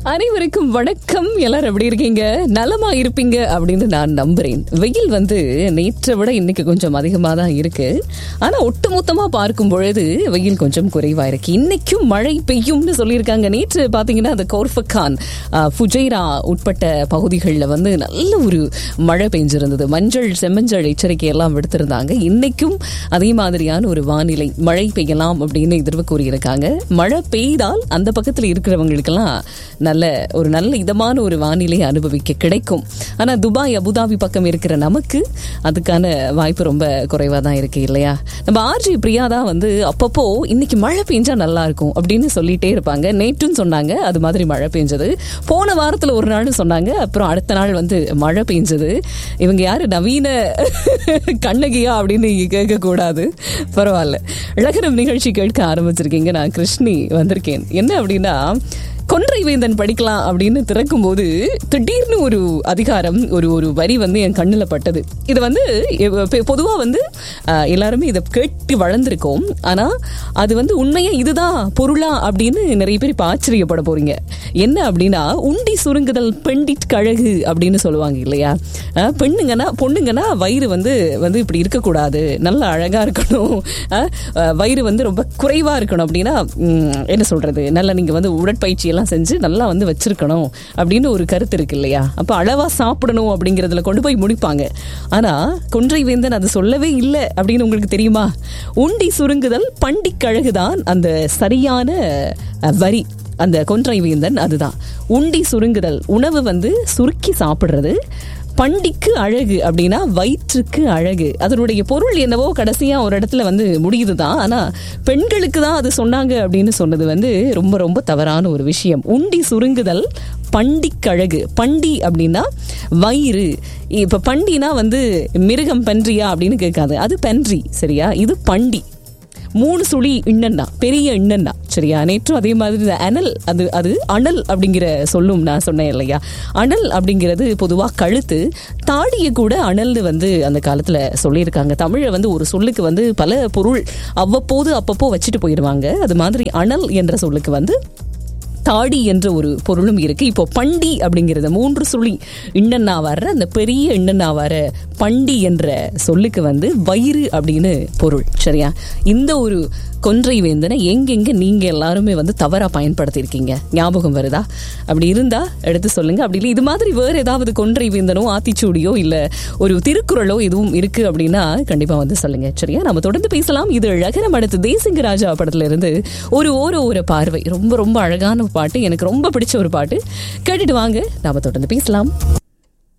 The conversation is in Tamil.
அனைவருக்கும் வணக்கம் எல்லாரும் எப்படி இருக்கீங்க நலமா இருப்பீங்க அப்படின்னு நான் நம்புறேன் வெயில் வந்து நேற்றை விட இன்னைக்கு கொஞ்சம் அதிகமாக தான் இருக்கு ஆனா ஒட்டுமொத்தமா பார்க்கும் பொழுது வெயில் கொஞ்சம் குறைவா இருக்கு இன்னைக்கும் மழை பெய்யும்னு சொல்லியிருக்காங்க நேற்று பாத்தீங்கன்னா அந்த கோர்ஃபக்கான் ஆஹ், ஃபுஜைரா உட்பட்ட பகுதிகளில் வந்து நல்ல ஒரு மழை பெஞ்சிருந்தது மஞ்சள் செம்மஞ்சள் எச்சரிக்கை எல்லாம் விடுத்திருந்தாங்க இன்னைக்கும் அதே மாதிரியான ஒரு வானிலை மழை பெய்யலாம் அப்படின்னு எதிர்வு கூறியிருக்காங்க மழை பெய்தால் அந்த பக்கத்தில் இருக்கிறவங்களுக்கெல்லாம் நல்ல ஒரு நல்ல இதமான ஒரு வானிலை அனுபவிக்க கிடைக்கும் ஆனா துபாய் அபுதாபி பக்கம் இருக்கிற நமக்கு அதுக்கான வாய்ப்பு ரொம்ப குறைவாக தான் இருக்கு இல்லையா நம்ம ஆர்ஜி பிரியா தான் வந்து அப்பப்போ இன்னைக்கு மழை பெஞ்சா நல்லா இருக்கும் அப்படின்னு சொல்லிட்டே இருப்பாங்க நேற்றும் சொன்னாங்க அது மாதிரி மழை பெஞ்சது போன வாரத்துல ஒரு நாள் சொன்னாங்க அப்புறம் அடுத்த நாள் வந்து மழை பெஞ்சது இவங்க யாரு நவீன கண்ணகியா அப்படின்னு நீங்க கேட்க கூடாது பரவாயில்ல இழகரம் நிகழ்ச்சி கேட்க ஆரம்பிச்சிருக்கீங்க நான் கிருஷ்ணி வந்திருக்கேன் என்ன அப்படின்னா கொன்றை வேந்தன் படிக்கலாம் அப்படின்னு திறக்கும்போது திடீர்னு ஒரு அதிகாரம் ஒரு ஒரு வரி வந்து என் கண்ணில் பட்டது இது வந்து பொதுவாக வந்து அஹ், எல்லாருமே இதை கேட்டு வளர்ந்துருக்கோம் ஆனால் அது வந்து உண்மையா இதுதான் பொருளா அப்படின்னு நிறைய பேர் இப்போ ஆச்சரியப்பட போறீங்க என்ன அப்படின்னா உண்டி சுருங்குதல் பெண்டிட் கழகு அப்படின்னு சொல்லுவாங்க இல்லையா அஹ், பெண்ணுங்கன்னா பொண்ணுங்கன்னா வயிறு வந்து வந்து இப்படி இருக்கக்கூடாது நல்ல அழகா இருக்கணும் அஹ், அஹ், வயிறு வந்து ரொம்ப குறைவா இருக்கணும் அப்படின்னா ம், என்ன சொல்றது நல்லா நீங்க வந்து உடற்பயிற்சி எல்லாம் செஞ்சு நல்லா வந்து வச்சிருக்கணும் அப்படின்னு ஒரு கருத்து இருக்கு இல்லையா அப்ப அளவா சாப்பிடணும் அப்படிங்கறதுல கொண்டு போய் முடிப்பாங்க ஆனா கொன்றை வேந்தன் அது சொல்லவே இல்லை அப்படின்னு உங்களுக்கு தெரியுமா உண்டி சுருங்குதல் பண்டிக் கழகுதான் அந்த சரியான அஹ், வரி அந்த கொன்றை வேந்தன் அதுதான் உண்டி சுருங்குதல் உணவு வந்து சுருக்கி சாப்பிடுறது பண்டிக்கு அழகு அப்படின்னா வயிற்றுக்கு அழகு அதனுடைய பொருள் என்னவோ கடைசியா ஒரு இடத்துல வந்து முடியுதுதான் ஆனா பெண்களுக்கு தான் அது சொன்னாங்க அப்படின்னு சொன்னது வந்து ரொம்ப ரொம்ப தவறான ஒரு விஷயம் உண்டி சுருங்குதல் பண்டிக்கழகு பண்டி அப்படின்னா வயிறு இப்ப பண்டினா வந்து மிருகம் பன்றியா அப்படின்னு கேட்காது அது பன்றி சரியா இது பண்டி மூணு சுழி இண்ணன்னா பெரிய இண்ணன்னா சரியா நேற்றும் அதே மாதிரி இந்த அனல் அது அது அனல் அப்படிங்கிற சொல்லும் நான் சொன்னேன் இல்லையா அனல் அப்படிங்கிறது பொதுவாக கழுத்து தாடியை கூட அனல்னு வந்து அந்த காலத்தில் சொல்லியிருக்காங்க தமிழை வந்து ஒரு சொல்லுக்கு வந்து பல பொருள் அவ்வப்போது அப்பப்போ வச்சுட்டு போயிடுவாங்க அது மாதிரி அனல் என்ற சொல்லுக்கு வந்து தாடி என்ற ஒரு பொருளும் இருக்கு இப்போ பண்டி அப்படிங்கிறது மூன்று சுழி இன்னன்னா வர்ற அந்த பெரிய இன்னன்னா வர பண்டி என்ற சொல்லுக்கு வந்து வயிறு அப்படின்னு பொருள் சரியா இந்த ஒரு கொன்றை வேந்தனை எங்கெங்க நீங்க எல்லாருமே வந்து தவறா பயன்படுத்தியிருக்கீங்க ஞாபகம் வருதா அப்படி இருந்தா எடுத்து சொல்லுங்க அப்படி இல்லை இது மாதிரி வேற ஏதாவது கொன்றை வேந்தனோ ஆத்திச்சூடியோ இல்ல ஒரு திருக்குறளோ எதுவும் இருக்கு அப்படின்னா கண்டிப்பா வந்து சொல்லுங்க சரியா நம்ம தொடர்ந்து பேசலாம் இது அழகரம் அடுத்து தேசிங்க ராஜா படத்துல இருந்து ஒரு ஓர ஒரு பார்வை ரொம்ப ரொம்ப அழகான பாட்டு எனக்கு ரொம்ப பிடிச்ச ஒரு பாட்டு கேட்டுட்டு வாங்க நாம தொடர்ந்து பேசலாம்